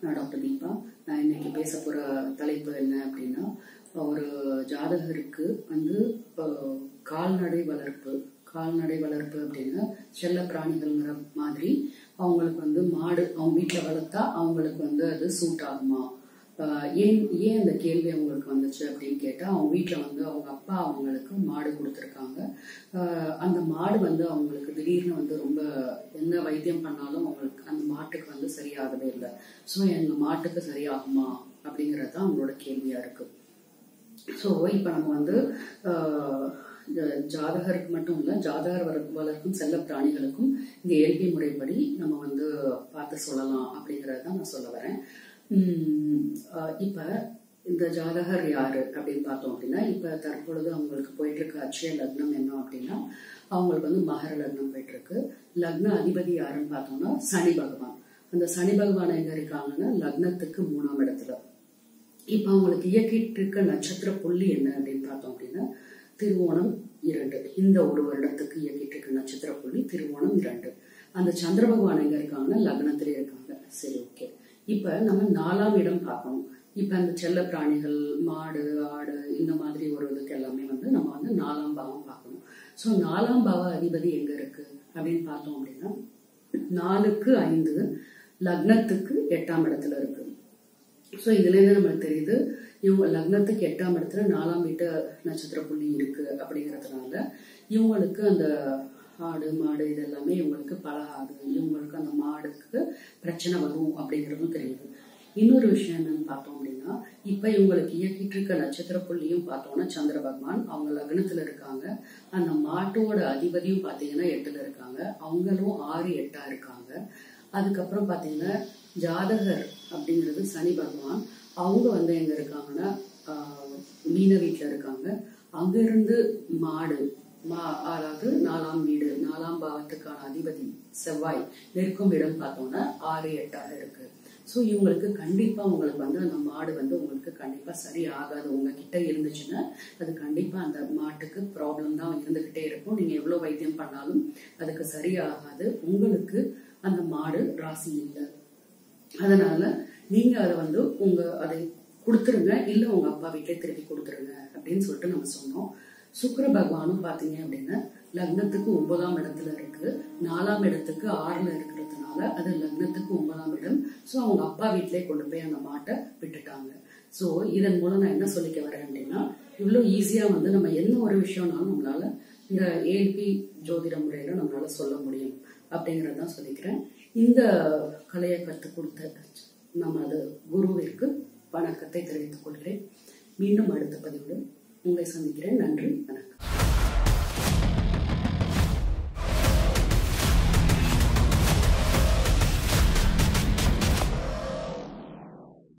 நான் டாக்டர் தீபா நான் இன்னைக்கு பேச போற தலைப்பு என்ன அப்படின்னா ஒரு ஜாதகருக்கு வந்து அஹ், கால்நடை வளர்ப்பு கால்நடை வளர்ப்பு அப்படின்னா செல்ல பிராணிகள்ங்கிற மாதிரி அவங்களுக்கு வந்து மாடு அவங்க வீட்டில் வளர்த்தா அவங்களுக்கு வந்து அது சூட் ஆகுமா ஆஹ் ஏன் ஏன் அந்த கேள்வி அவங்களுக்கு வந்துச்சு அப்படின்னு கேட்டால் அவங்க வீட்டில் வந்து அவங்க அப்பா அவங்களுக்கு மாடு கொடுத்துருக்காங்க ஆஹ் அந்த மாடு வந்து அவங்களுக்கு திடீர்னு வந்து ரொம்ப எந்த வைத்தியம் பண்ணாலும் அவங்களுக்கு அந்த மாட்டுக்கு வந்து சரியாகவே இல்லை ஸோ எங்கள் மாட்டுக்கு சரியாகுமா அப்படிங்கிறது தான் அவங்களோட கேள்வியாக இருக்கு ஸோ இப்போ நம்ம வந்து ஆஹ் இந்த ஜாதகருக்கு மட்டும் இல்லை ஜாதகர் வளர் வளர்க்கும் செல்ல பிராணிகளுக்கும் இந்த இயல்பி முறைப்படி நம்ம வந்து பார்த்து சொல்லலாம் அப்படிங்கிறத தான் நான் சொல்ல வரேன் உம் ஆஹ் இப்ப இந்த ஜாதகர் யாரு அப்படின்னு பார்த்தோம் அப்படின்னா இப்ப தற்பொழுது அவங்களுக்கு போயிட்டு இருக்க அட்சய லக்னம் என்ன அப்படின்னா அவங்களுக்கு வந்து மகர லக்னம் போயிட்டு இருக்கு லக்ன அதிபதி யாருன்னு பார்த்தோம்னா சனி பகவான் அந்த சனி பகவான் எங்க இருக்காங்கன்னா லக்னத்துக்கு மூணாம் இடத்துல இப்ப அவங்களுக்கு இயக்கிட்டு இருக்க நட்சத்திர புள்ளி என்ன அப்படின்னு பார்த்தோம் அப்படின்னா திருவோணம் இரண்டு இந்த ஒரு வருடத்துக்கு இயக்கிட்டு இருக்க நட்சத்திர புள்ளி திருவோணம் இரண்டு அந்த சந்திர பகவான் எங்க இருக்காங்கன்னா லக்னத்திலே இருக்காங்க சரி ஓகே இப்ப நம்ம நாலாம் இடம் பார்க்கணும் இப்ப அந்த செல்ல பிராணிகள் மாடு ஆடு இந்த மாதிரி ஒரு இதுக்கு எல்லாமே வந்து நம்ம வந்து நாலாம் பாவம் பார்க்கணும் ஸோ நாலாம் பாவ அதிபதி எங்க இருக்கு அப்படின்னு பார்த்தோம் அப்படின்னா நாலுக்கு ஐந்து லக்னத்துக்கு எட்டாம் இடத்துல இருக்கு ஸோ இதுல இருந்து நம்மளுக்கு தெரியுது இவங்க லக்னத்துக்கு எட்டாம் இடத்துல நாலாம் வீட்டு நட்சத்திர புள்ளி இருக்கு அப்படிங்கறதுனால இவங்களுக்கு அந்த ஆடு மாடு இது எல்லாமே இவங்களுக்கு பழகாது இவங்களுக்கு அந்த மாடுக்கு பிரச்சனை வரும் அப்படிங்கிறதும் தெரியுது இன்னொரு விஷயம் என்னன்னு பார்த்தோம் அப்படின்னா இப்ப இவங்களுக்கு இயக்கிட்டு இருக்க நட்சத்திர புள்ளியும் பார்த்தோம்னா சந்திர பகவான் அவங்க லக்னத்துல இருக்காங்க அந்த மாட்டோட அதிபதியும் பாத்தீங்கன்னா எட்டுல இருக்காங்க அவங்களும் ஆறு எட்டா இருக்காங்க அதுக்கப்புறம் பாத்தீங்கன்னா ஜாதகர் அப்படிங்கிறது சனி பகவான் அவங்க வந்து எங்க இருக்காங்கன்னா ஆஹ், மீன வீட்டுல இருக்காங்க அங்கிருந்து மாடு மா அதாவது நாலாம் வீடு நாலாம் பாவத்துக்கான அதிபதி செவ்வாய் நெருக்கும் இடம் பார்த்தோம்னா ஆறு எட்டாக இருக்கு ஸோ இவங்களுக்கு கண்டிப்பா உங்களுக்கு வந்து அந்த மாடு வந்து உங்களுக்கு கண்டிப்பா சரி ஆகாது உங்ககிட்ட இருந்துச்சுன்னா அது கண்டிப்பா அந்த மாட்டுக்கு ப்ராப்ளம் தான் இருந்துகிட்டே இருக்கும் நீங்க எவ்வளவு வைத்தியம் பண்ணாலும் அதுக்கு சரியாகாது உங்களுக்கு அந்த மாடு ராசி இல்லை அதனால நீங்க அதை வந்து உங்க அதை கொடுத்துருங்க இல்ல உங்க அப்பா வீட்டிலே திருப்பி கொடுத்துருங்க அப்படின்னு சொல்லிட்டு நம்ம சொன்னோம் சுக்கிர பகவானும் பாத்தீங்க அப்படின்னா லக்னத்துக்கு ஒன்பதாம் இடத்துல இருக்கு நாலாம் இடத்துக்கு ஆறுல இருக்கிறதுனால அது லக்னத்துக்கு ஒன்பதாம் இடம் ஸோ அவங்க அப்பா வீட்டிலே கொண்டு போய் அந்த மாட்டை விட்டுட்டாங்க ஸோ இதன் மூலம் நான் என்ன சொல்லிக்க வரேன் அப்படின்னா இவ்வளோ ஈஸியா வந்து நம்ம என்ன ஒரு விஷயம்னாலும் நம்மளால இந்த ஏல்பி ஜோதிட முறையில நம்மளால சொல்ல முடியும் அப்படிங்கறதான் சொல்லிக்கிறேன் இந்த கலையை கற்றுக் கொடுத்த நமது குருவிற்கு வணக்கத்தை தெரிவித்துக் கொள்கிறேன் மீண்டும் அடுத்த பதிவுடன் உங்களை சந்திக்கிறேன் நன்றி வணக்கம்